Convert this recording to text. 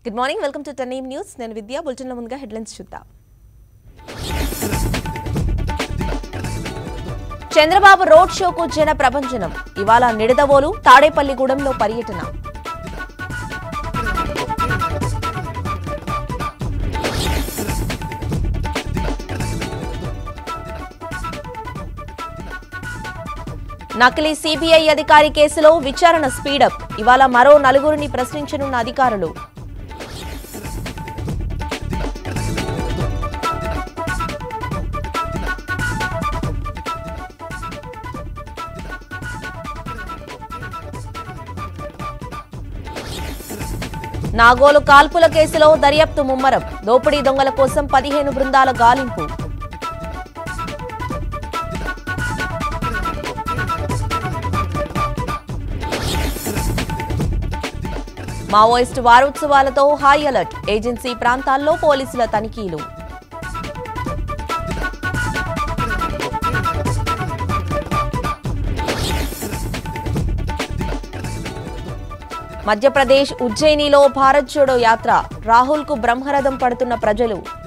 good morning welcome to ten news నేను విద్య బులెటిన్లో ముందుగా హెడ్లైన్స్ చూద్దాం చంద్రబాబు రోడ్ షోకు జన ప్రభంజనం ఇవాళ నిడదవోలు తాడేపల్లిగూడెంలో పర్యటన నకిలీ సిబిఐ అధికారి కేసులో విచారణ స్పీడప్ ఇవాళ మరో నలుగురిని ప్రశ్నించనున్న అధికారులు నాగోలు కాల్పుల కేసులో దర్యాప్తు ముమ్మరం దోపిడీ దొంగల కోసం పదిహేను బృందాల గాలింపు మావోయిస్టు వారోత్సవాలతో హై అలర్ట్ ఏజెన్సీ ప్రాంతాల్లో పోలీసుల తనిఖీలు మధ్యప్రదేశ్ ఉజ్జయినిలో భారత్ జోడో యాత్ర రాహుల్ కు బ్రహ్మరథం పడుతున్న ప్రజలు